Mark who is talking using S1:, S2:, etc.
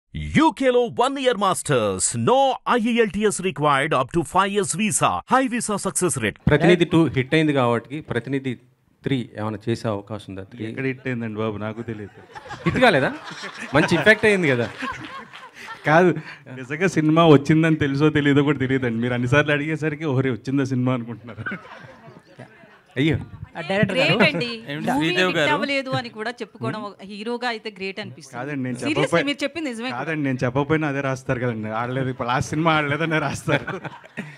S1: UKLO one year masters. No IELTS required up to 5 years visa. High visa success rate.
S2: Pratinidhi two hit అయింది కాబట్టి ప్రతినిధి three ఏమైనా చేసే అవకాశం ఉందా త్రీ
S3: ఎక్కడ హిట్ అయిందండి బాబు నాకు తెలియదు
S2: హిట్ కాలేదా మంచి ఇంపాక్ట్ అయింది కదా
S3: కాదు నిజంగా సినిమా వచ్చిందని తెలుసో తెలియదో కూడా తెలియదండి మీరు అన్నిసార్లు అడిగేసరికి ఓరే వచ్చిందా సినిమా అనుకుంటున్నారు
S2: అయ్యో
S4: డైరెక్టర్
S5: గ్రేట్ అండి
S6: ఏమిటి
S5: మూవీ
S6: శ్రీదేవి
S5: హిట్
S6: గారు?
S5: అవ్వలేదు అని కూడా చెప్పుకోవడం ఒక హీరోగా అయితే గ్రేట్ అనిపిస్తుంది
S3: కాదండి నేను
S5: Seriously,
S3: చెప్పకపోయి-
S5: మీరు చెప్పింది నిజమే
S3: కాదండి నేను చెప్పకపోయినా అదే రాస్తారు కదండి ఆడలేదు ఇప్పుడు లాస్ట్ సినిమా ఆడలేదనే రాస్తారు